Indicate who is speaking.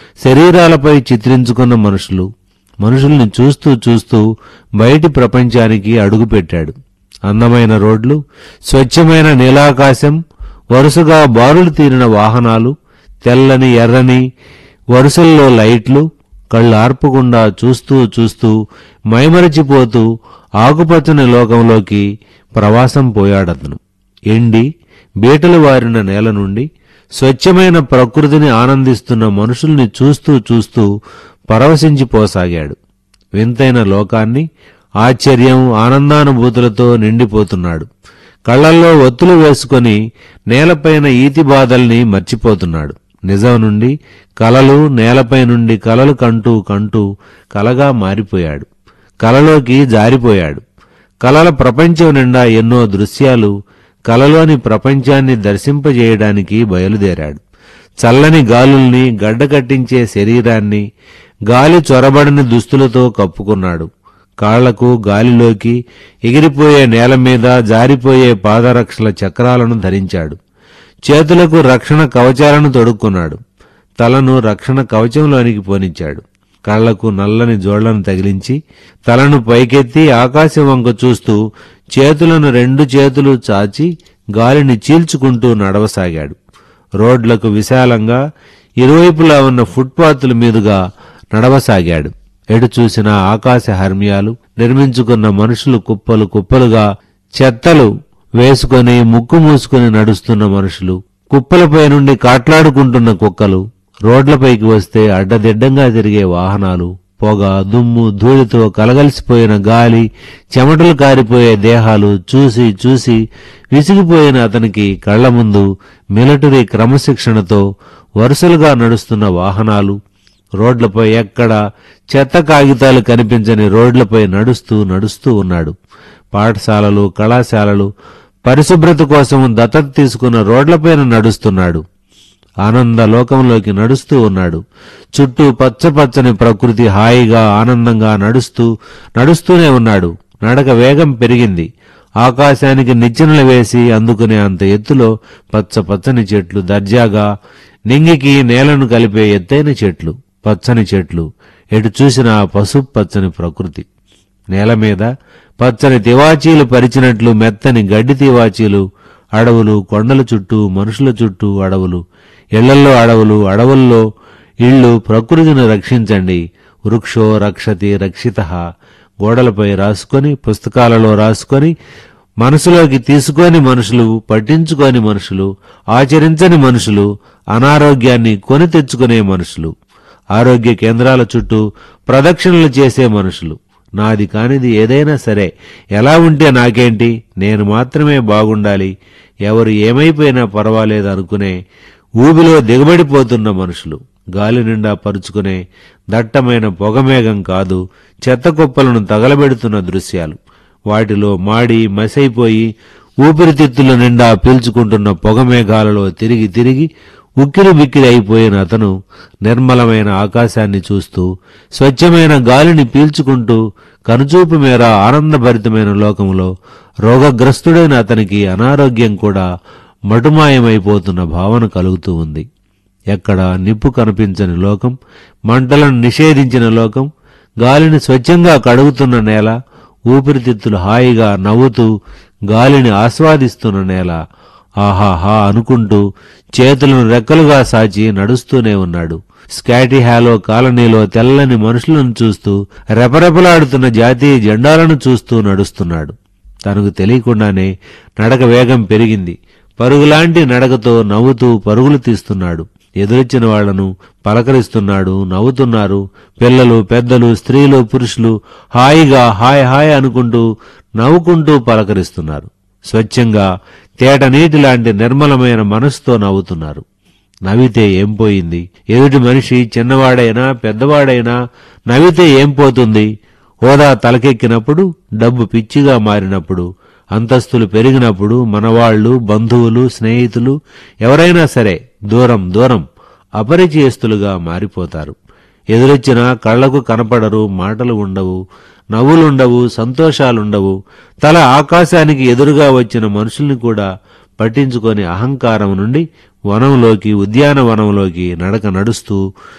Speaker 1: శరీరాలపై చిత్రించుకున్న మనుషులు మనుషుల్ని చూస్తూ చూస్తూ బయటి ప్రపంచానికి అడుగుపెట్టాడు అందమైన రోడ్లు స్వచ్ఛమైన నీలాకాశం వరుసగా బారులు తీరిన వాహనాలు తెల్లని ఎర్రని వరుసల్లో లైట్లు కళ్ళు ఆర్పకుండా చూస్తూ చూస్తూ మైమరచిపోతూ ఆకుపచ్చని లోకంలోకి ప్రవాసం పోయాడతను ఎండి బీటలు వారిన నేల నుండి స్వచ్ఛమైన ప్రకృతిని ఆనందిస్తున్న మనుషుల్ని చూస్తూ చూస్తూ పరవశించిపోసాగాడు వింతైన లోకాన్ని ఆశ్చర్యం ఆనందానుభూతులతో నిండిపోతున్నాడు కళ్ళల్లో ఒత్తులు వేసుకొని నేలపైన ఈతి బాధల్ని మర్చిపోతున్నాడు నిజం నుండి కలలు నేలపై నుండి కలలు కంటూ కంటూ కలగా మారిపోయాడు కలలోకి జారిపోయాడు కలల ప్రపంచం నిండా ఎన్నో దృశ్యాలు కలలోని ప్రపంచాన్ని దర్శింపజేయడానికి బయలుదేరాడు చల్లని గాలుల్ని గడ్డకట్టించే శరీరాన్ని గాలి చొరబడని దుస్తులతో కప్పుకున్నాడు కాళ్లకు గాలిలోకి ఎగిరిపోయే నేల మీద జారిపోయే పాదరక్షల చక్రాలను ధరించాడు చేతులకు రక్షణ కవచాలను తొడుక్కున్నాడు తలను రక్షణ కవచంలోనికి పోనిచ్చాడు కళ్లకు నల్లని జోళ్లను తగిలించి తలను పైకెత్తి ఆకాశం వంక చూస్తూ చేతులను రెండు చేతులు చాచి గాలిని చీల్చుకుంటూ నడవసాగాడు రోడ్లకు విశాలంగా ఇరువైపులా ఉన్న ఫుట్పాత్ల మీదుగా నడవసాగాడు ఎటు చూసినా ఆకాశ హర్మ్యాలు నిర్మించుకున్న మనుషులు కుప్పలు కుప్పలుగా చెత్తలు వేసుకొని ముక్కు మూసుకొని నడుస్తున్న మనుషులు కుప్పలపై నుండి కాట్లాడుకుంటున్న కుక్కలు రోడ్లపైకి వస్తే అడ్డదిడ్డంగా తిరిగే వాహనాలు పొగ దుమ్ము ధూళితో కలగలిసిపోయిన గాలి చెమటలు కారిపోయే దేహాలు చూసి చూసి విసిగిపోయిన అతనికి కళ్ల ముందు మిలిటరీ క్రమశిక్షణతో వరుసలుగా నడుస్తున్న వాహనాలు రోడ్లపై ఎక్కడ చెత్త కాగితాలు కనిపించని రోడ్లపై నడుస్తూ నడుస్తూ ఉన్నాడు పాఠశాలలు కళాశాలలు పరిశుభ్రత కోసం దత్తత తీసుకున్న రోడ్లపైన నడుస్తున్నాడు ఆనంద లోకంలోకి నడుస్తూ ఉన్నాడు చుట్టూ పచ్చపచ్చని ప్రకృతి హాయిగా ఆనందంగా నడుస్తూ నడుస్తూనే ఉన్నాడు నడక వేగం పెరిగింది ఆకాశానికి నిచ్చెనలు వేసి అందుకునే అంత ఎత్తులో పచ్చ పచ్చని చెట్లు దర్జాగా నింగికి నేలను కలిపే ఎత్తైన చెట్లు పచ్చని చెట్లు ఎటు చూసినా పసుపు పచ్చని ప్రకృతి నేల మీద పచ్చని తివాచీలు పరిచినట్లు మెత్తని గడ్డి తివాచీలు అడవులు కొండల చుట్టూ మనుషుల చుట్టూ అడవులు ఇళ్లల్లో అడవులు అడవుల్లో ఇళ్ళు ప్రకృతిని రక్షించండి వృక్షో రక్షతి రక్షిత గోడలపై రాసుకొని పుస్తకాలలో రాసుకొని మనసులోకి తీసుకొని మనుషులు పట్టించుకోని మనుషులు ఆచరించని మనుషులు అనారోగ్యాన్ని కొని తెచ్చుకునే మనుషులు ఆరోగ్య కేంద్రాల చుట్టూ ప్రదక్షిణలు చేసే మనుషులు నాది కానిది ఏదైనా సరే ఎలా ఉంటే నాకేంటి నేను మాత్రమే బాగుండాలి ఎవరు ఏమైపోయినా పర్వాలేదు అనుకునే ఊబిలో దిగబడిపోతున్న మనుషులు గాలి నిండా పరుచుకునే దట్టమైన పొగమేఘం కాదు చెత్త కుప్పలను తగలబెడుతున్న దృశ్యాలు వాటిలో మాడి మసైపోయి ఊపిరితిత్తుల నిండా పీల్చుకుంటున్న పొగమేఘాలలో తిరిగి తిరిగి ఉక్కిరి బిక్కిరి అయిపోయిన అతను నిర్మలమైన ఆకాశాన్ని చూస్తూ స్వచ్ఛమైన గాలిని పీల్చుకుంటూ కనుచూపు మేర ఆనందభరితమైన లోకంలో రోగగ్రస్తుడైన అతనికి అనారోగ్యం కూడా మటుమాయమైపోతున్న భావన కలుగుతూ ఉంది ఎక్కడ నిప్పు కనిపించని లోకం మంటలను నిషేధించిన లోకం గాలిని స్వచ్ఛంగా కడుగుతున్న నేల ఊపిరితిత్తులు హాయిగా నవ్వుతూ గాలిని ఆస్వాదిస్తున్న నేల ఆహాహా అనుకుంటూ చేతులను రెక్కలుగా సాచి నడుస్తూనే ఉన్నాడు స్కాటీ హ్యాలో కాలనీలో తెల్లని మనుషులను చూస్తూ రెపరెపలాడుతున్న జాతీయ జెండాలను చూస్తూ నడుస్తున్నాడు తనకు తెలియకుండానే నడక వేగం పెరిగింది పరుగులాంటి నడకతో నవ్వుతూ పరుగులు తీస్తున్నాడు ఎదురొచ్చిన వాళ్లను పలకరిస్తున్నాడు నవ్వుతున్నారు పిల్లలు పెద్దలు స్త్రీలు పురుషులు హాయిగా హాయ్ హాయ్ అనుకుంటూ నవ్వుకుంటూ పలకరిస్తున్నారు స్వచ్ఛంగా తేట నీటి లాంటి నిర్మలమైన మనసుతో నవ్వుతున్నారు నవ్వితే ఏం పోయింది ఎదుటి మనిషి చిన్నవాడైనా పెద్దవాడైనా నవ్వితే ఏం పోతుంది హోదా తలకెక్కినప్పుడు డబ్బు పిచ్చిగా మారినప్పుడు అంతస్తులు పెరిగినప్పుడు మనవాళ్లు బంధువులు స్నేహితులు ఎవరైనా సరే దూరం దూరం అపరిచయస్తులుగా మారిపోతారు ఎదురొచ్చిన కళ్లకు కనపడరు మాటలు ఉండవు నవ్వులుండవు సంతోషాలుండవు తల ఆకాశానికి ఎదురుగా వచ్చిన మనుషుల్ని కూడా పట్టించుకొని అహంకారం నుండి వనంలోకి ఉద్యానవనంలోకి నడక నడుస్తూ